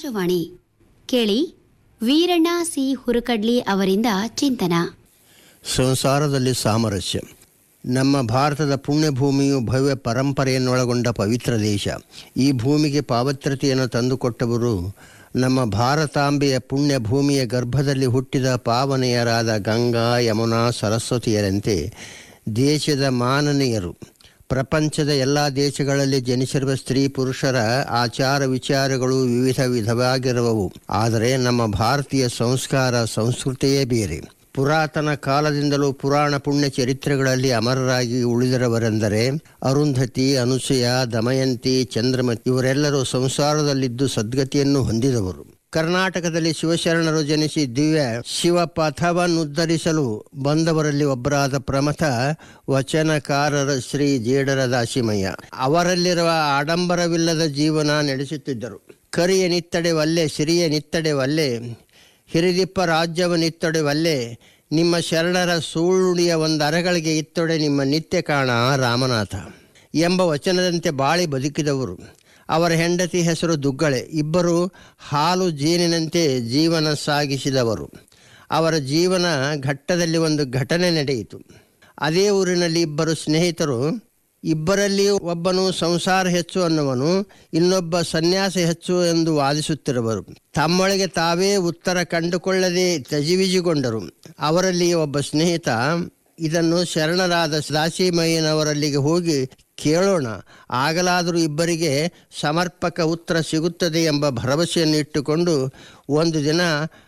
ಆಕಾಶವಾಣಿ ಕೇಳಿ ವೀರಣ್ಣ ಸಿ ಹುರುಕಡ್ಲಿ ಅವರಿಂದ ಚಿಂತನ ಸಂಸಾರದಲ್ಲಿ ಸಾಮರಸ್ಯ ನಮ್ಮ ಭಾರತದ ಪುಣ್ಯಭೂಮಿಯು ಭವ್ಯ ಪರಂಪರೆಯನ್ನೊಳಗೊಂಡ ಪವಿತ್ರ ದೇಶ ಈ ಭೂಮಿಗೆ ಪಾವಿತ್ರತೆಯನ್ನು ತಂದುಕೊಟ್ಟವರು ನಮ್ಮ ಭಾರತಾಂಬೆಯ ಪುಣ್ಯ ಭೂಮಿಯ ಗರ್ಭದಲ್ಲಿ ಹುಟ್ಟಿದ ಪಾವನೆಯರಾದ ಗಂಗಾ ಯಮುನಾ ಸರಸ್ವತಿಯರಂತೆ ದೇಶದ ಮಾನನೀಯರು ಪ್ರಪಂಚದ ಎಲ್ಲ ದೇಶಗಳಲ್ಲಿ ಜನಿಸಿರುವ ಸ್ತ್ರೀ ಪುರುಷರ ಆಚಾರ ವಿಚಾರಗಳು ವಿವಿಧ ವಿಧವಾಗಿರುವವು ಆದರೆ ನಮ್ಮ ಭಾರತೀಯ ಸಂಸ್ಕಾರ ಸಂಸ್ಕೃತಿಯೇ ಬೇರೆ ಪುರಾತನ ಕಾಲದಿಂದಲೂ ಪುರಾಣ ಪುಣ್ಯ ಚರಿತ್ರೆಗಳಲ್ಲಿ ಅಮರರಾಗಿ ಉಳಿದಿರುವರೆಂದರೆ ಅರುಂಧತಿ ಅನುಸೂಯ ದಮಯಂತಿ ಚಂದ್ರಮತಿ ಇವರೆಲ್ಲರೂ ಸಂಸಾರದಲ್ಲಿದ್ದು ಸದ್ಗತಿಯನ್ನು ಹೊಂದಿದವರು ಕರ್ನಾಟಕದಲ್ಲಿ ಶಿವಶರಣರು ಜನಿಸಿ ದಿವ್ಯ ಶಿವಪಥವನ್ನುದ್ಧರಿಸಲು ಬಂದವರಲ್ಲಿ ಒಬ್ಬರಾದ ಪ್ರಮಥ ವಚನಕಾರರ ಶ್ರೀ ಜೇಡರ ದಾಸಿಮಯ್ಯ ಅವರಲ್ಲಿರುವ ಆಡಂಬರವಿಲ್ಲದ ಜೀವನ ನಡೆಸುತ್ತಿದ್ದರು ಕರಿಯ ನಿತ್ತಡೆ ವಲ್ಲೆ ಸಿರಿಯ ನಿತ್ತಡೆ ವಲ್ಲೆ ಹಿರಿದಿಪ್ಪ ರಾಜ್ಯವನ್ನಿತ್ತೊಡೆ ವಲ್ಲೆ ನಿಮ್ಮ ಶರಣರ ಸೂಳುಡಿಯ ಒಂದು ಅರಗಳಿಗೆ ಇತ್ತೊಡೆ ನಿಮ್ಮ ನಿತ್ಯ ಕಾಣ ರಾಮನಾಥ ಎಂಬ ವಚನದಂತೆ ಬಾಳಿ ಬದುಕಿದವರು ಅವರ ಹೆಂಡತಿ ಹೆಸರು ದುಗ್ಗಳೆ ಇಬ್ಬರು ಹಾಲು ಜೇನಿನಂತೆ ಜೀವನ ಸಾಗಿಸಿದವರು ಅವರ ಜೀವನ ಘಟ್ಟದಲ್ಲಿ ಒಂದು ಘಟನೆ ನಡೆಯಿತು ಅದೇ ಊರಿನಲ್ಲಿ ಇಬ್ಬರು ಸ್ನೇಹಿತರು ಇಬ್ಬರಲ್ಲಿ ಒಬ್ಬನು ಸಂಸಾರ ಹೆಚ್ಚು ಅನ್ನುವನು ಇನ್ನೊಬ್ಬ ಸನ್ಯಾಸ ಹೆಚ್ಚು ಎಂದು ವಾದಿಸುತ್ತಿರುವರು ತಮ್ಮೊಳಗೆ ತಾವೇ ಉತ್ತರ ಕಂಡುಕೊಳ್ಳದೆ ತಜಿವಿಜಿಗೊಂಡರು ಅವರಲ್ಲಿ ಒಬ್ಬ ಸ್ನೇಹಿತ ಇದನ್ನು ಶರಣರಾದ ದಾಸಿಮಯ್ಯನವರಲ್ಲಿಗೆ ಹೋಗಿ ಕೇಳೋಣ ಆಗಲಾದರೂ ಇಬ್ಬರಿಗೆ ಸಮರ್ಪಕ ಉತ್ತರ ಸಿಗುತ್ತದೆ ಎಂಬ ಭರವಸೆಯನ್ನು ಇಟ್ಟುಕೊಂಡು ಒಂದು ದಿನ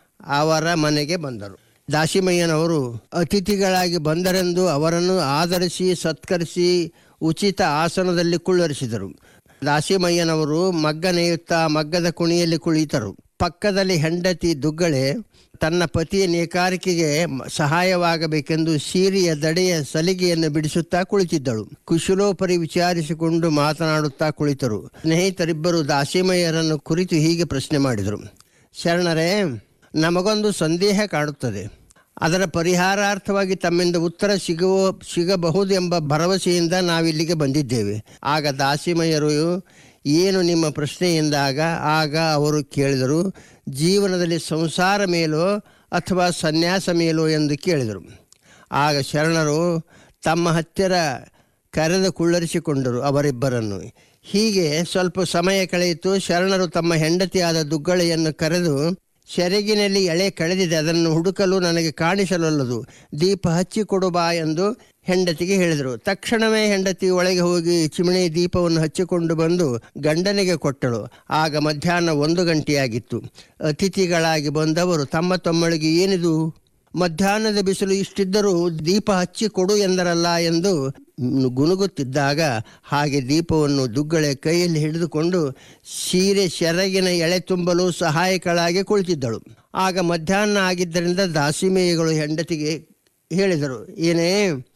ಅವರ ಮನೆಗೆ ಬಂದರು ದಾಸಿಮಯ್ಯನವರು ಅತಿಥಿಗಳಾಗಿ ಬಂದರೆಂದು ಅವರನ್ನು ಆಧರಿಸಿ ಸತ್ಕರಿಸಿ ಉಚಿತ ಆಸನದಲ್ಲಿ ಕುಳ್ಳರಿಸಿದರು ದಾಸಿಮಯ್ಯನವರು ಮಗ್ಗ ನೇಯುತ್ತಾ ಮಗ್ಗದ ಕುಣಿಯಲ್ಲಿ ಕುಳಿತರು ಪಕ್ಕದಲ್ಲಿ ಹೆಂಡತಿ ದುಗ್ಗಳೆ ತನ್ನ ಪತಿಯ ನೇಕಾರಿಕೆಗೆ ಸಹಾಯವಾಗಬೇಕೆಂದು ಸೀರೆಯ ದಡೆಯ ಸಲಿಗೆಯನ್ನು ಬಿಡಿಸುತ್ತಾ ಕುಳಿತಿದ್ದಳು ಕುಶಲೋಪರಿ ವಿಚಾರಿಸಿಕೊಂಡು ಮಾತನಾಡುತ್ತಾ ಕುಳಿತರು ಸ್ನೇಹಿತರಿಬ್ಬರು ದಾಸಿಮಯ್ಯರನ್ನು ಕುರಿತು ಹೀಗೆ ಪ್ರಶ್ನೆ ಮಾಡಿದರು ಶರಣರೇ ನಮಗೊಂದು ಸಂದೇಹ ಕಾಣುತ್ತದೆ ಅದರ ಪರಿಹಾರಾರ್ಥವಾಗಿ ತಮ್ಮಿಂದ ಉತ್ತರ ಸಿಗುವ ಸಿಗಬಹುದು ಎಂಬ ಭರವಸೆಯಿಂದ ನಾವಿಲ್ಲಿಗೆ ಬಂದಿದ್ದೇವೆ ಆಗ ದಾಸಿಮಯ್ಯರು ಏನು ನಿಮ್ಮ ಪ್ರಶ್ನೆ ಎಂದಾಗ ಆಗ ಅವರು ಕೇಳಿದರು ಜೀವನದಲ್ಲಿ ಸಂಸಾರ ಮೇಲೋ ಅಥವಾ ಸನ್ಯಾಸ ಮೇಲೋ ಎಂದು ಕೇಳಿದರು ಆಗ ಶರಣರು ತಮ್ಮ ಹತ್ತಿರ ಕರೆದು ಕುಳ್ಳರಿಸಿಕೊಂಡರು ಅವರಿಬ್ಬರನ್ನು ಹೀಗೆ ಸ್ವಲ್ಪ ಸಮಯ ಕಳೆಯಿತು ಶರಣರು ತಮ್ಮ ಹೆಂಡತಿಯಾದ ದುಗ್ಗಳೆಯನ್ನು ಕರೆದು ಸೆರಗಿನಲ್ಲಿ ಎಳೆ ಕಳೆದಿದೆ ಅದನ್ನು ಹುಡುಕಲು ನನಗೆ ಕಾಣಿಸಲೊಲ್ಲದು ದೀಪ ಹಚ್ಚಿಕೊಡು ಬಾ ಎಂದು ಹೆಂಡತಿಗೆ ಹೇಳಿದರು ತಕ್ಷಣವೇ ಹೆಂಡತಿ ಒಳಗೆ ಹೋಗಿ ಚಿಮಣಿ ದೀಪವನ್ನು ಹಚ್ಚಿಕೊಂಡು ಬಂದು ಗಂಡನಿಗೆ ಕೊಟ್ಟಳು ಆಗ ಮಧ್ಯಾಹ್ನ ಒಂದು ಗಂಟೆಯಾಗಿತ್ತು ಅತಿಥಿಗಳಾಗಿ ಬಂದವರು ತಮ್ಮ ತಮ್ಮಳಿಗೆ ಏನಿದು ಮಧ್ಯಾಹ್ನದ ಬಿಸಿಲು ಇಷ್ಟಿದ್ದರೂ ದೀಪ ಹಚ್ಚಿ ಕೊಡು ಎಂದರಲ್ಲ ಎಂದು ಗುನುಗುತ್ತಿದ್ದಾಗ ಹಾಗೆ ದೀಪವನ್ನು ದುಗ್ಗಳೆ ಕೈಯಲ್ಲಿ ಹಿಡಿದುಕೊಂಡು ಸೀರೆ ಸೆರಗಿನ ಎಳೆ ತುಂಬಲು ಸಹಾಯಕಳಾಗಿ ಕುಳಿತಿದ್ದಳು ಆಗ ಮಧ್ಯಾಹ್ನ ಆಗಿದ್ದರಿಂದ ದಾಸಿಮೇಯಗಳು ಹೆಂಡತಿಗೆ ಹೇಳಿದರು ಏನೇ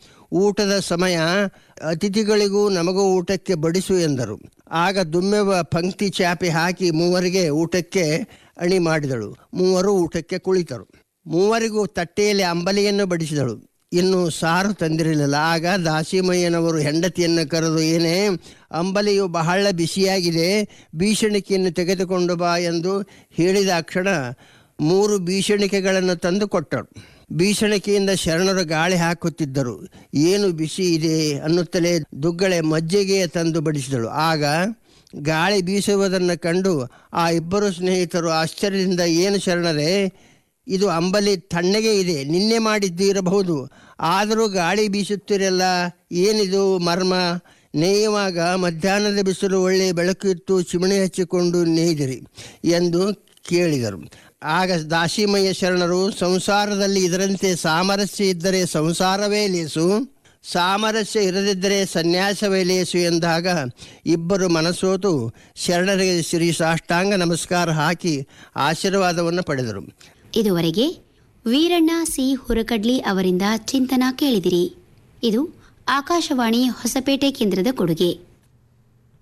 ಊಟದ ಸಮಯ ಅತಿಥಿಗಳಿಗೂ ನಮಗೂ ಊಟಕ್ಕೆ ಬಡಿಸು ಎಂದರು ಆಗ ದುಮ್ಮೆವ ಪಂಕ್ತಿ ಚಾಪೆ ಹಾಕಿ ಮೂವರಿಗೆ ಊಟಕ್ಕೆ ಅಣಿ ಮಾಡಿದಳು ಮೂವರು ಊಟಕ್ಕೆ ಕುಳಿತರು ಮೂವರಿಗೂ ತಟ್ಟೆಯಲ್ಲಿ ಅಂಬಲಿಯನ್ನು ಬಡಿಸಿದಳು ಇನ್ನು ಸಾರು ತಂದಿರಲಿಲ್ಲ ಆಗ ದಾಸಿಮಯ್ಯನವರು ಹೆಂಡತಿಯನ್ನು ಕರೆದು ಏನೇ ಅಂಬಲಿಯು ಬಹಳ ಬಿಸಿಯಾಗಿದೆ ಬೀಸಣಿಕೆಯನ್ನು ತೆಗೆದುಕೊಂಡು ಬಾ ಎಂದು ಹೇಳಿದ ಕ್ಷಣ ಮೂರು ಬೀಸಣಿಕೆಗಳನ್ನು ತಂದು ಕೊಟ್ಟರು ಬೀಸಣಿಕೆಯಿಂದ ಶರಣರು ಗಾಳಿ ಹಾಕುತ್ತಿದ್ದರು ಏನು ಬಿಸಿ ಇದೆ ಅನ್ನುತ್ತಲೇ ದುಗ್ಗಳೆ ಮಜ್ಜಿಗೆ ತಂದು ಬಡಿಸಿದಳು ಆಗ ಗಾಳಿ ಬೀಸುವುದನ್ನು ಕಂಡು ಆ ಇಬ್ಬರು ಸ್ನೇಹಿತರು ಆಶ್ಚರ್ಯದಿಂದ ಏನು ಶರಣರೇ ಇದು ಅಂಬಲಿ ತಣ್ಣಗೆ ಇದೆ ನಿನ್ನೆ ಮಾಡಿದ್ದು ಇರಬಹುದು ಆದರೂ ಗಾಳಿ ಬೀಸುತ್ತಿರಲ್ಲ ಏನಿದು ಮರ್ಮ ನೇಯುವಾಗ ಮಧ್ಯಾಹ್ನದ ಬಿಸಿಲು ಒಳ್ಳೆಯ ಬೆಳಕು ಇತ್ತು ಚಿಮಣಿ ಹಚ್ಚಿಕೊಂಡು ನೇಯ್ದಿರಿ ಎಂದು ಕೇಳಿದರು ಆಗ ದಾಸಿಮಯ್ಯ ಶರಣರು ಸಂಸಾರದಲ್ಲಿ ಇದರಂತೆ ಸಾಮರಸ್ಯ ಇದ್ದರೆ ಸಂಸಾರವೇ ಲೇಸು ಸಾಮರಸ್ಯ ಇರದಿದ್ದರೆ ಸನ್ಯಾಸವೇ ಲೇಸು ಎಂದಾಗ ಇಬ್ಬರು ಮನಸೋತು ಶರಣರಿಗೆ ಶ್ರೀ ಸಾಷ್ಟಾಂಗ ನಮಸ್ಕಾರ ಹಾಕಿ ಆಶೀರ್ವಾದವನ್ನು ಪಡೆದರು ಇದುವರೆಗೆ ವೀರಣ್ಣ ಸಿ ಹುರಕಡ್ಲಿ ಅವರಿಂದ ಚಿಂತನ ಕೇಳಿದಿರಿ ಇದು ಆಕಾಶವಾಣಿ ಹೊಸಪೇಟೆ ಕೇಂದ್ರದ ಕೊಡುಗೆ